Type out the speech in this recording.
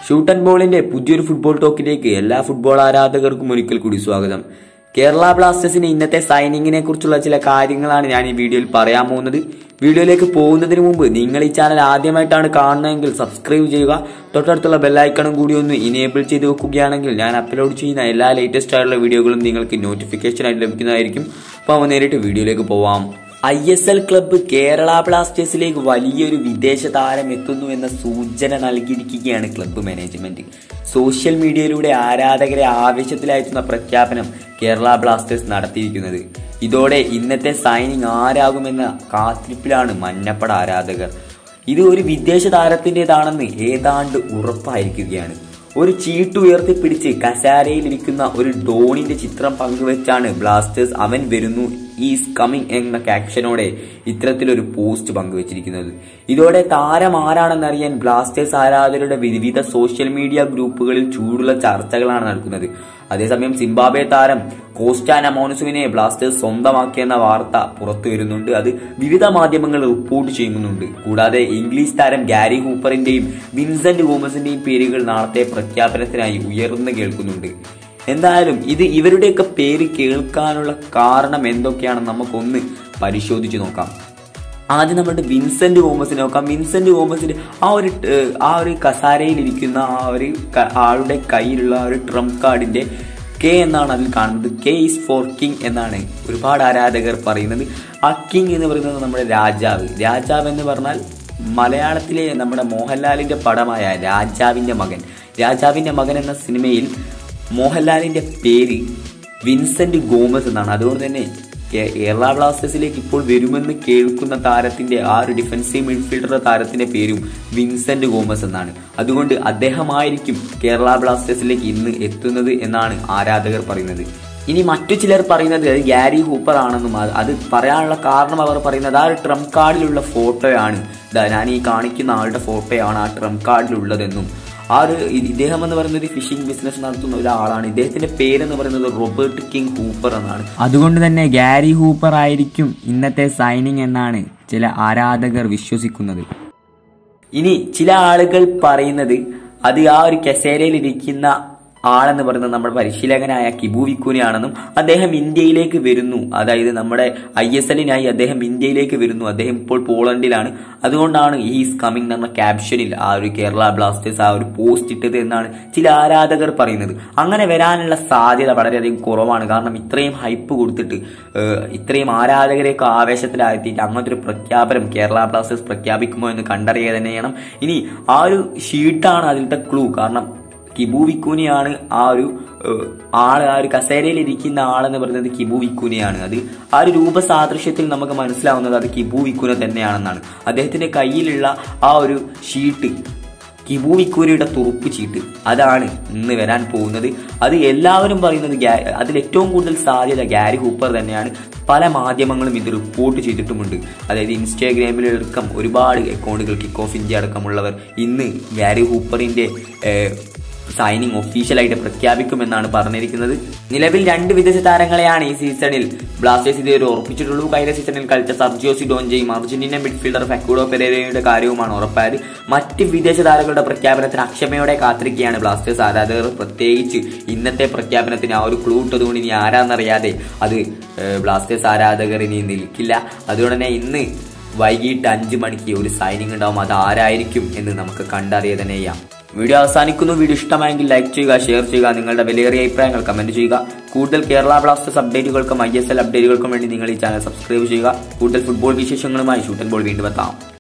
shoot and ബോളിന്റെ പുതിയൊരു football ടോക്കിലേക്ക് എല്ലാ football ആരാധകർക്കും ഒരിക്കൽ കൂടി സ്വാഗതം കേരള ബ്ലാസ്റ്റേഴ്സിന്റെ ഇന്നത്തെ സൈനിങ്ങിനെ കുറിച്ചുള്ള ചില കാര്യങ്ങളാണ് ഞാൻ ഈ വീഡിയോയിൽ പറയാൻ പോകുന്നത് വീഡിയോയിലേക്ക് പോകുന്നതിന് മുമ്പ് നിങ്ങൾ ഈ ചാനൽ ആദ്യമായിട്ടാണ് കാണുന്നതെങ്കിൽ സബ്സ്ക്രൈബ് ചെയ്യുക തൊട്ടടുത്തുള്ള ബെല്ലൈക്കണും കൂടി ഒന്ന് ഇനേബിൾ ചെയ്ത് വെക്കുകയാണെങ്കിൽ ഞാൻ അപ്ലോഡ് ചെയ്യുന്ന എല്ലാ ലേറ്റസ്റ്റ് ആയിട്ടുള്ള വീഡിയോകളും നിങ്ങൾക്ക് നോട്ടിഫിക്കേഷൻ ആയിട്ട് ലഭിക്കുന്നതായിരിക്കും അപ്പോൾ അവ നേരിട്ട് വീഡിയോയിലേക്ക് പോവാം I S L club Kerala ബ്ലാസ്റ്റേഴ്സിലേക്ക് വലിയൊരു വിദേശ താരം എത്തുന്നു എന്ന സൂചന നൽകിയിരിക്കുകയാണ് ക്ലബ്ബ് മാനേജ്മെന്റ് സോഷ്യൽ മീഡിയയിലൂടെ ആരാധകരെ ആവേശത്തിലായിരുന്ന പ്രഖ്യാപനം കേരള ബ്ലാസ്റ്റേഴ്സ് നടത്തിയിരിക്കുന്നത് ഇതോടെ ഇന്നത്തെ സൈനിങ് ആരാകുമെന്ന കാത്തിരിപ്പിലാണ് മഞ്ഞപ്പട ആരാധകർ ഇത് ഒരു വിദേശ താരത്തിൻ്റെതാണെന്ന് ഏതാണ്ട് ഉറപ്പായിരിക്കുകയാണ് ഒരു ചീട്ട് ഉയർത്തിപ്പിടിച്ച് കസാരയിലിരിക്കുന്ന ഒരു ഡോണിന്റെ ചിത്രം പങ്കുവെച്ചാണ് ബ്ലാസ്റ്റേഴ്സ് അവൻ വരുന്നു ഈസ് കമ്മിങ് എന്ന ക്യാപ്ഷനോടെ ഇത്തരത്തിലൊരു പോസ്റ്റ് പങ്കുവച്ചിരിക്കുന്നത് ഇതോടെ താരം ആരാണെന്നറിയാൻ ബ്ലാസ്റ്റേഴ്സ് ആരാധകരുടെ വിവിധ സോഷ്യൽ മീഡിയ ഗ്രൂപ്പുകളിൽ ചൂടുള്ള ചർച്ചകളാണ് നടക്കുന്നത് അതേസമയം സിംബാബ്വെ താരം കോസ്റ്റാന മോനസുവിനെ ബ്ലാസ്റ്റേഴ്സ് സ്വന്തമാക്കിയെന്ന വാർത്ത പുറത്തു വരുന്നുണ്ട് അത് വിവിധ മാധ്യമങ്ങൾ റിപ്പോർട്ട് ചെയ്യുന്നുണ്ട് കൂടാതെ ഇംഗ്ലീഷ് താരം ഗാരി ഹൂപ്പറിന്റെയും വിൻസെന്റ് ഗോമസിന്റെയും പേരുകൾ നാളത്തെ പ്രഖ്യാപനത്തിനായി ഉയർന്നു കേൾക്കുന്നുണ്ട് എന്തായാലും ഇത് ഇവരുടെയൊക്കെ പേര് കേൾക്കാനുള്ള കാരണം എന്തൊക്കെയാണെന്ന് നമുക്കൊന്ന് പരിശോധിച്ച് നോക്കാം ആദ്യം നമ്മുടെ വിൻസെന്റ് ഗോമസിനെ നോക്കാം വിൻസെന്റ് ഗോമസിന്റെ ആ ഒരു ഏഹ്, ആ ഒരു കസാരയിൽ ഇരിക്കുന്ന ആ ഒരു ക- ആളുടെ കയ്യിലുള്ള ആ ഒരു ട്രംപ് കാർഡിന്റെ കെ എന്നാണ് അതിൽ കാണുന്നത് കെ ഈസ് ഫോർ കിങ് എന്നാണ് ഒരുപാട് ആരാധകർ പറയുന്നത് ആ കിങ് എന്ന് പറയുന്നത് നമ്മുടെ രാജാവ് രാജാവ് എന്ന് പറഞ്ഞാൽ മലയാളത്തിലെ നമ്മുടെ മോഹൻലാലിന്റെ പടമായ രാജാവിന്റെ മകൻ രാജാവിന്റെ മകൻ എന്ന സിനിമയിൽ മോഹൻലാലിന്റെ പേര് വിൻസെന്റ് ഗോമസ് എന്നാണ് അതുകൊണ്ട് തന്നെ കേ- കേരള ബ്ലാസ്റ്റേഴ്സിലേക്ക് ഇപ്പോൾ വരുമെന്ന് കേൾക്കുന്ന താരത്തിന്റെ ആ ഒരു ഡിഫൻസീവ് മിഡ്ഫീൽഡർ താരത്തിന്റെ പേരും വിൻസെന്റ് ഗോമസ് എന്നാണ് അതുകൊണ്ട് അദ്ദേഹമായിരിക്കും കേരള ബ്ലാസ്റ്റേഴ്സിലേക്ക് ഇന്ന് എത്തുന്നത് എന്നാണ് ആരാധകർ പറയുന്നത് ഇനി മറ്റു ചിലർ പറയുന്നത് അത് ഗാരി ഹൂപ്പർ ആണെന്നും അത് അത് പറയാനുള്ള കാരണം അവർ പറയുന്നത് ആ ഒരു ട്രംപ് കാർഡിലുള്ള ഫോട്ടോയാണ് ദാ ഞാൻ ഈ കാണിക്കുന്ന ആളുടെ ഫോട്ടോയാണ് ആ ട്രംപ് കാർഡിലുള്ളതെന്നും ആ ഒരു ഇ- ഇദ്ദേഹം എന്ന് പറയുന്നത് ഒരു ഫിഷിംഗ് ബിസിനസ് നടത്തുന്ന ഒരാളാണ് ഇദ്ദേഹത്തിന്റെ പേരെന്ന് പറയുന്നത് റോബർട്ട് കിങ് ഹൂപ്പർ എന്നാണ് അതുകൊണ്ട് തന്നെ ഗാരി ഹൂപ്പർ ആയിരിക്കും ഇന്നത്തെ സൈനിങ് എന്നാണ് ചില ആരാധകർ വിശ്വസിക്കുന്നത് ഇനി ചില ആളുകൾ പറയുന്നത് അത് ആ ഒരു കസേരയിൽ ഇരിക്കുന്ന ആളെന്ന് പറയുന്നത് നമ്മുടെ പരിശീലകനായ കിബു വിക്കുനെയാണെന്നും അദ്ദേഹം ഇന്ത്യയിലേക്ക് വരുന്നു അതായത് നമ്മുടെ ഐ എസ് എല്ലിനായി അദ്ദേഹം ഇന്ത്യയിലേക്ക് വരുന്നു അദ്ദേഹം ഇപ്പോൾ പോളണ്ടിലാണ് അതുകൊണ്ടാണ് ഈസ് കമ്മിങ് എന്ന ക്യാപ്ഷനിൽ ആ ഒരു കേരള ബ്ലാസ്റ്റേഴ്സ് ആ ഒരു പോസ്റ്റ് ഇട്ടത് എന്നാണ് ചില ആരാധകർ പറയുന്നത് അങ്ങനെ വരാനുള്ള സാധ്യത വളരെയധികം കുറവാണ് കാരണം ഇത്രയും ഹൈപ്പ് കൊടുത്തിട്ട് ഏഹ്, ഇത്രയും ആരാധകരെയൊക്കെ ആവേശത്തിലാഴ്ത്തിയിട്ട് അങ്ങനത്തെ ഒരു പ്രഖ്യാപനം കേരള ബ്ലാസ്റ്റേഴ്സ് പ്രഖ്യാപിക്കുമോ എന്ന് കണ്ടറിയുക തന്നെ ചെയ്യണം ഇനി ആ ഒരു ഷീട്ടാണ് അതിലത്തെ ക്ലൂ കാരണം കിബു വിക്കുനിയാണ് ആ ഒരു ഏഹ്, ആള് ആ ഒരു കസേരയിൽ ഇരിക്കുന്ന ആളെന്ന് പറയുന്നത് കിബു വിക്കുനിയാണ് അത് ആ ഒരു രൂപസാദൃശ്യത്തിൽ നമുക്ക് മനസ്സിലാവുന്നത് അത് കിബു വിക്കുന തന്നെയാണെന്നാണ് അദ്ദേഹത്തിന്റെ കയ്യിലുള്ള ആ ഒരു ഷീട്ട് കിബു വിക്കൂരിയുടെ തുറുപ്പ് ചീട്ട് അതാണ് ഇന്ന് വരാൻ പോകുന്നത് അത് എല്ലാവരും പറയുന്നത് ഗാ- അതിൽ ഏറ്റവും കൂടുതൽ സാധ്യത ഗാരി ഹൂപ്പർ തന്നെയാണ് പല മാധ്യമങ്ങളും ഇത് റിപ്പോർട്ട് ചെയ്തിട്ടുമുണ്ട് അതായത് ഇൻസ്റ്റാഗ്രാമിലടക്കം ഒരുപാട് അക്കൗണ്ടുകൾ കിക്ക് ഓഫ് ഇന്ത്യ അടക്കമുള്ളവർ ഇന്ന് ഗാരി ഹൂപ്പറിന്റെ ഏഹ്, സൈനിങ് ഒഫീഷ്യലായിട്ട് പ്രഖ്യാപിക്കുമെന്നാണ് പറഞ്ഞിരിക്കുന്നത് നിലവിൽ രണ്ട് വിദേശ താരങ്ങളെയാണ് ഈ സീസണിൽ ബ്ലാസ്റ്റേഴ്സ് ഇതുവരെ ഉറപ്പിച്ചിട്ടുള്ളൂ കഴിഞ്ഞ സീസണിൽ കളിച്ച സർജിയോസി ഡോഞ്ചയും അർജന്റീന മിഡ്ഫീൽഡർ ഫെക്കൂഡോ പെരേരയുടെ കാര്യവുമാണ് ഉറപ്പായത് മറ്റ് വിദേശ താരങ്ങളുടെ പ്രഖ്യാപനത്തിന് അക്ഷമയോടെ കാത്തിരിക്കുകയാണ് ബ്ലാസ്റ്റേഴ്സ് ആരാധകർ പ്രത്യേകിച്ച് ഇന്നത്തെ പ്രഖ്യാപനത്തിന് ആ ഒരു ക്ലൂ ഇട്ടതുകൊണ്ട് ഇനി ആരാന്നറിയാതെ അത് ഏഹ്, ബ്ലാസ്റ്റേഴ്സ് ആരാധകർ ഇനി നിൽക്കില്ല അതുകൊണ്ട് തന്നെ ഇന്ന് വൈകിട്ട് അഞ്ച് മണിക്ക് ഒരു സൈനിങ് ഉണ്ടാവും അത് ആരായിരിക്കും എന്ന് നമുക്ക് കണ്ടറിയുക തന്നെ ചെയ്യാം വീഡിയോ അവസാനിക്കുന്നു വീഡിയോ ഇഷ്ടമായെങ്കിൽ ലൈക്ക് ചെയ്യുക ഷെയർ ചെയ്യുക നിങ്ങളുടെ വിലയേറിയ അഭിപ്രായങ്ങൾ കമന്റ് ചെയ്യുക കൂടുതൽ കേരള ബ്ലാസ്റ്റേഴ്സ് അപ്ഡേറ്റുകൾക്കും ഐ എസ് എൽ അപ്ഡേറ്റുകൾക്കും വേണ്ടി നിങ്ങൾ ഈ ചാനൽ സബ്സ്ക്രൈബ് ചെയ്യുക കൂടുതൽ ഫുട്ബോൾ വിശേഷങ്ങളുമായി ഷൂട്ടൻ ബോൾ വീണ്ടും എത്താം